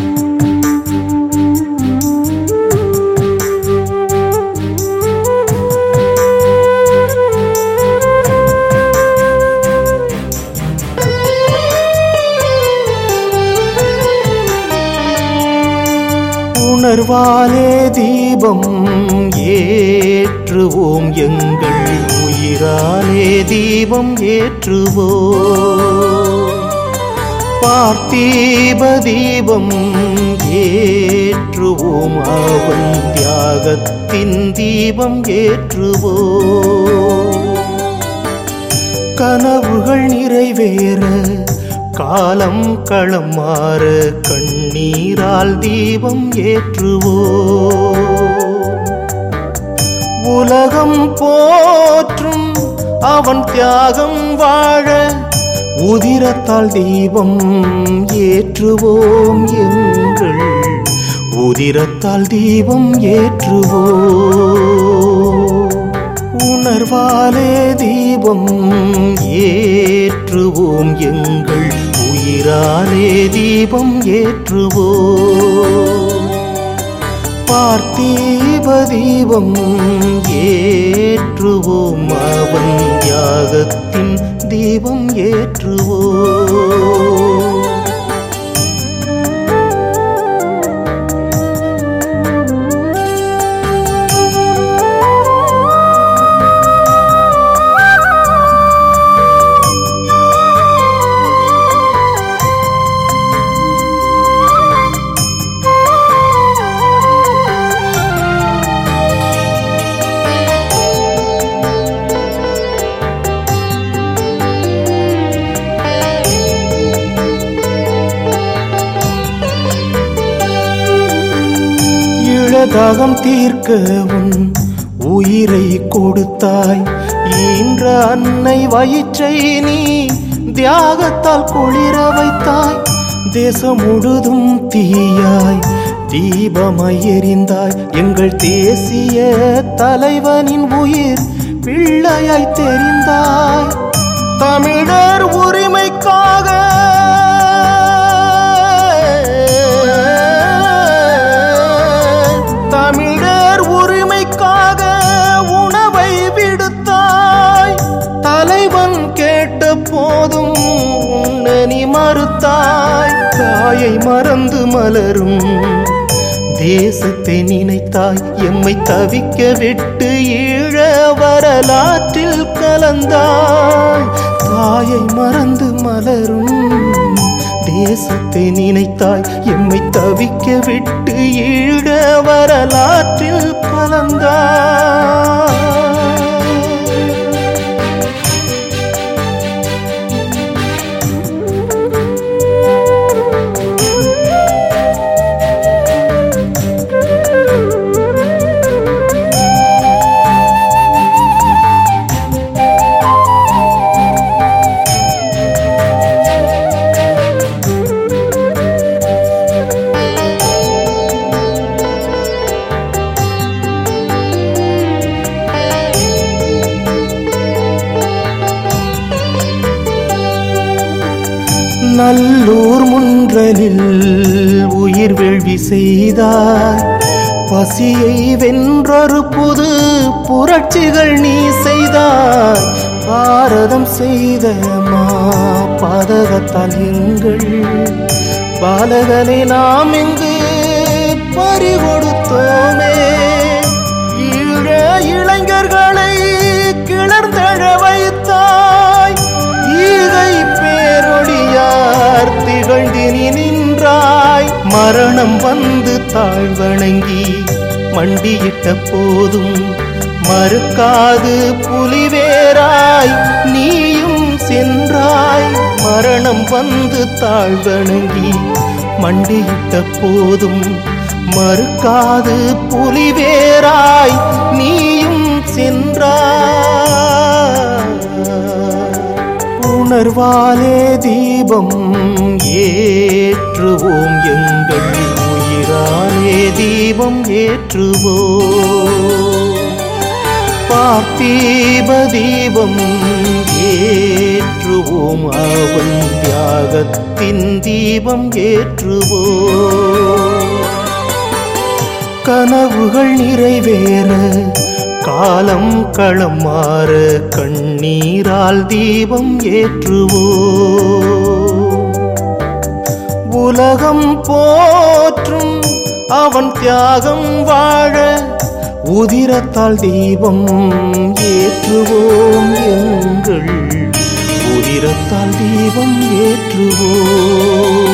உணர்வாலே தீபம் ஏற்றுவோம் எங்கள் உயிராலே தீபம் ஏற்றுவோம் பார்த்தீப தீபம் ஏற்றுவோம் அவன் தியாகத்தின் தீபம் ஏற்றுவோம் கனவுகள் நிறைவேற காலம் களம் மாற கண்ணீரால் தீபம் ஏற்றுவோம் உலகம் போற்றும் அவன் தியாகம் வாழ உதிரத்தால் தீபம் ஏற்றுவோம் எங்கள் உதிரத்தால் தீபம் ஏற்றுவோம் உணர்வாலே தீபம் ஏற்றுவோம் எங்கள் உயிராலே தீபம் ஏற்றுவோம் பார்த்தீப தீபம் ஏற்றுவோம் அவன் தியாகத்தின் தீபம் ஏற்றுவோம் இழதாகம் தீர்க்க உன் உயிரை கொடுத்தாய் ஈன்ற அன்னை வயிற்றை நீ தியாகத்தால் குளிர வைத்தாய் தேசம் முழுதும் தீயாய் தீபமாய் எரிந்தாய் எங்கள் தேசிய தலைவனின் உயிர் பிள்ளையாய் தெரிந்தாய் தமிழர் உரிமைக்காக தமிழர் உரிமைக்காக உணவை விடுத்தாய் தலைவன் கேட்ட போதும் உண்ண நீ மறுத்தாய் தாயை மறந்து மலரும் தேசத்தை நினைத்தாய் எம்மை தவிக்க விட்டு ஈழ வரலாற்றில் கலந்தாய் தாயை மறந்து மலரும் தேசத்தை நினைத்தாய் எம்மை தவிக்க விட்டு ஈழ வரலாற்றில் கலந்தாய் நல்லூர் முன்றலில் உயிர் வேள்வி செய்தாய் பசியை வென்றொரு புது புரட்சிகள் நீ செய்தாய் பாரதம் செய்த மா பாதகத்தால் எங்கள் பாலகனை நாம் இங்கு பறிகொடுத்தோமே ஈழ இளைஞர்களை கிளர்ந்தழ வைத்தாய் ஈகை பேரொழியார் திகழ்ந்தினி நின்றாய் மரணம் வந்து தாழ்வணங்கி மண்டியிட்ட போதும் மறுக்காது புலிவேராய் நீயும் சென்றாய் மரணம் வந்து தாழ்வணங்கி மண்டியிட்ட போதும் மறுக்காது புலிவேராய் நீயும் சென்றாய் உணர்வாலே தீபம் ஏற்றுவோம் எங்கள் உயிராலே தீபம் ஏற்றுவோம் பார்த்தீப தீபம் ஏற்றுவோம் அவன் தியாகத்தின் தீபம் ஏற்றுவோம் கனவுகள் நிறைவேற காலம் களம் மாற கண்ணீரால் தீபம் ஏற்றுவோ உலகம் போற்றும் அவன் தியாகம் வாழ உதிரத்தால் தீபம் ஏற்றுவோம் எங்கள் உதிரத்தால் தீபம் ஏற்றுவோம்